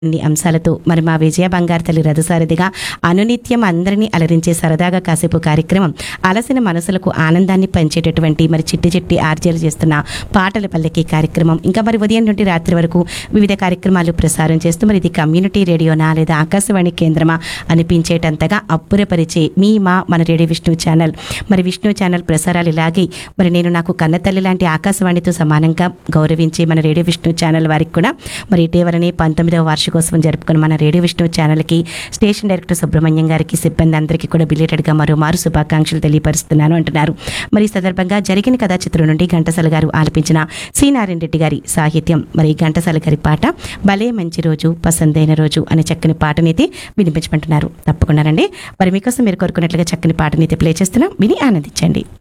అన్ని అంశాలతో మరి మా విజయ బంగారు తల్లి రథసారథిగా అనునిత్యం అందరినీ అలరించే సరదాగా కాసేపు కార్యక్రమం అలసిన మనసులకు ఆనందాన్ని పంచేటటువంటి మరి చిట్టి చిట్టి ఆర్జీలు చేస్తున్న పాటల పల్లెకి కార్యక్రమం ఇంకా మరి ఉదయం నుండి రాత్రి వరకు వివిధ కార్యక్రమాలు ప్రసారం చేస్తూ మరి ఇది కమ్యూనిటీ రేడియోనా లేదా ఆకాశవాణి కేంద్రమా అనిపించేటంతగా అప్పురపరిచే మీ మా మన రేడియో విష్ణు ఛానల్ మరి విష్ణు ఛానల్ ప్రసారాలు ఇలాగే మరి నేను నాకు కన్నతల్లి లాంటి ఆకాశవాణితో సమానంగా గౌరవించే మన రేడియో విష్ణు ఛానల్ వారికి కూడా మరి ఇటీవలనే పంతొమ్మిదవ వార్షికోత్సవం జరుపుకున్న మన రేడియో విష్ణు ఛానల్కి స్టేషన్ డైరెక్టర్ సుబ్రహ్మణ్యం గారికి సిబ్బంది అందరికీ కూడా బిలేటెడ్గా మరోమారు శుభాకాంక్షలు తెలియపరుస్తున్నాను అంటున్నారు మరి ఈ సందర్భంగా జరిగిన కథా చిత్రం నుండి ఘంటసాల గారు ఆలపించిన సి నారాయణ రెడ్డి గారి సాహిత్యం మరి ఘంటసాల గారి పాట భలే మంచి రోజు పసందైన రోజు అనే చక్కని పాటనైతే వినిపించమంటున్నారు తప్పకుండా రండి మరి మీకోసం మీరు కోరుకున్నట్లుగా చక్కని పాటనైతే ప్లే చేస్తున్నాం విని ఆనందించండి